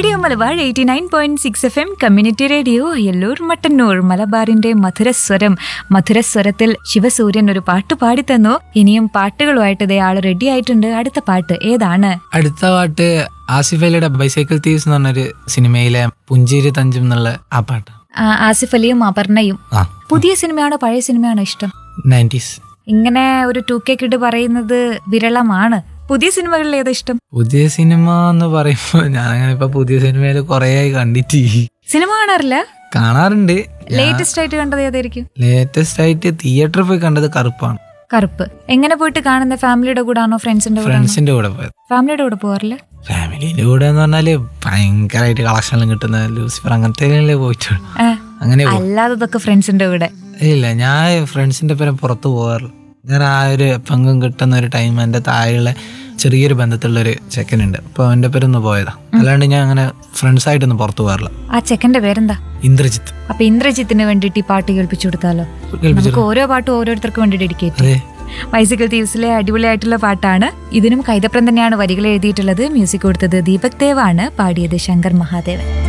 radio Malabar eighty nine point six F M community radio Ayyallur Mattannur മലബാറിന്റെ മധുരസ്വരം മധുരസ്വരത്തിൽ ശിവസൂര്യൻ ഒരു പാട്ട് പാടിത്തന്നു ഇനിയും പാട്ടുകളുമായിട്ട് ഇതേ ആള് റെഡി ആയിട്ടുണ്ട് അടുത്ത പാട്ട് ഏതാണ് അടുത്ത പാട്ട് ആസിഫ് അലിയുടെ ബൈസൈക്കിൾ തീവ്സ് എന്ന് പറഞ്ഞൊരു സിനിമയിലെ പുഞ്ചേരി തഞ്ചും എന്നുള്ള ആ പാട്ട് ആ, ആസിഫ് അലിയും അപർണയും ആ പുതിയ സിനിമയാണോ പഴയ സിനിമയാണോ ഇഷ്ടം നയൻറ്റീസ് ഇങ്ങനെ ഒരു ടു കെ കിഡ് പറയുന്നത് വിരളമാണ് പുതിയ സിനിമകളിൽ ഏതാ ഇഷ്ടം പുതിയ സിനിമ എന്ന് പറയുമ്പോൾ ഞാൻ അങ്ങനെ ഇപ്പൊ പുതിയ സിനിമയിൽ കുറേ ആയി കണ്ടിട്ട് സിനിമ കാണാറില്ല കാണാറുണ്ട് ലേറ്റസ്റ്റ് ആയിട്ട് കണ്ടത് ഏതായിരിക്കും ലേറ്റസ്റ്റ് ആയിട്ട് തിയേറ്ററിൽ പോയി കണ്ടത് കറുപ്പാണ് കറുപ്പ് എങ്ങനെ പോയിട്ട് കാണുന്ന ഫാമിലിയുടെ കൂടെ ആണോ ഫ്രണ്ട്സിന്റെ കൂടെ ഫ്രണ്ട്സിന്റെ കൂടെ പോയത് ഫാമിലിയുടെ കൂടെ പോകാറില്ല ഫാമിലിന്റെ കൂടെ എന്ന് പറഞ്ഞാല് ഭയങ്കരമായിട്ട് കളക്ഷനിലും കിട്ടുന്ന ലൂസിഫർ അങ്ങനത്തെ പോയിട്ടുള്ളൂ ആ, അങ്ങനെ പോ- അല്ലാത്തതൊക്കെ ഫ്രണ്ട്സിന്റെ കൂടെ ഇല്ല ഞാൻ ഫ്രണ്ട്സിന്റെ പേരും പുറത്ത് പോകാറില്ല ഞാൻ ആ ഒരു പങ്കും കിട്ടുന്ന ഒരു ടൈം എൻ്റെ താഴെയുള്ള ചെറിയൊരു ബന്ധത്തിലുള്ള ഒരു ചെക്കനുണ്ട് അപ്പോൾ അവൻ്റെ പേരൊന്ന് പോയതാ അല്ലാണ്ട് ഞാൻ അങ്ങനെ ഫ്രണ്ട്സ് ആയിട്ടൊന്നും പുറത്ത് പോകാറില്ല ആ ചെക്കന്റെ പേരെന്താ ഇന്ദ്രജിത്ത് അപ്പൊ ഇന്ദ്രജിത്തിന് വേണ്ടിയിട്ട് ഈ പാട്ട് കേൾപ്പിച്ചു കൊടുത്താലോ നമുക്ക് ഓരോ പാട്ടും ഓരോരുത്തർക്ക് വേണ്ടി ഡെഡിക്കേറ്റ് അതെ ബൈസിക്കിൾ തീവ്സിലെ അടിപൊളിയായിട്ടുള്ള പാട്ടാണ് ഇതിനും കൈതപ്രം തന്നെയാണ് വരികൾ എഴുതിയിട്ടുള്ളത് മ്യൂസിക് കൊടുത്തത് ദീപക് ദേവാണ് പാടിയത് ശങ്കർ മഹാദേവൻ